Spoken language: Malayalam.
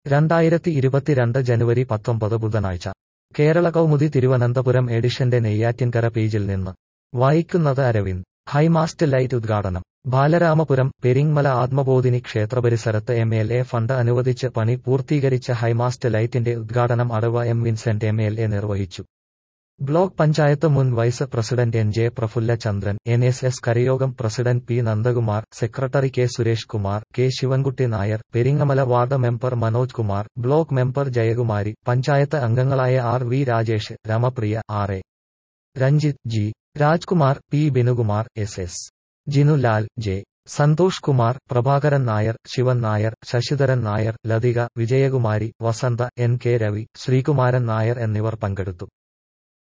രണ്ടായിരത്തി ഇരുപത്തിരണ്ട് ജനുവരി പത്തൊമ്പത് ബുധനാഴ്ച കേരള കൗമുദി തിരുവനന്തപുരം എഡിഷന്റെ നെയ്യാറ്റിൻകര പേജിൽ നിന്ന് വായിക്കുന്നത് അരവിന്ദ് ഹൈമാസ്റ്റ് ലൈറ്റ് ഉദ്ഘാടനം ബാലരാമപുരം പെരിങ്മല ആത്മബോധിനി ക്ഷേത്രപരിസരത്ത് എം എൽ എ ഫണ്ട് അനുവദിച്ച് പണി പൂർത്തീകരിച്ച ഹൈമാസ്റ്റ് ലൈറ്റിന്റെ ഉദ്ഘാടനം അടവ M Vincent M L A നിർവഹിച്ചു ബ്ലോക്ക് പഞ്ചായത്ത് മുൻ vice president N J Praphulla Chandran N S S കരയോഗം president P Nandakumar secretary K Suresh Kumar K Sivankutty Nair Peringamala ward member Manoj Kumar block member Jayakumari panchayat അംഗങ്ങളായ R V Rajesh Ramapriya R A Ranjith G Rajkumar P Binukumar S S Jinulal J Santhosh Kumar Prabhakaran Nair Sivan Nair Sasidharan Nair Lathika Vijayakumari Vasantha N K Ravi Sreekumaran Nair എന്നിവർ പങ്കെടുത്തു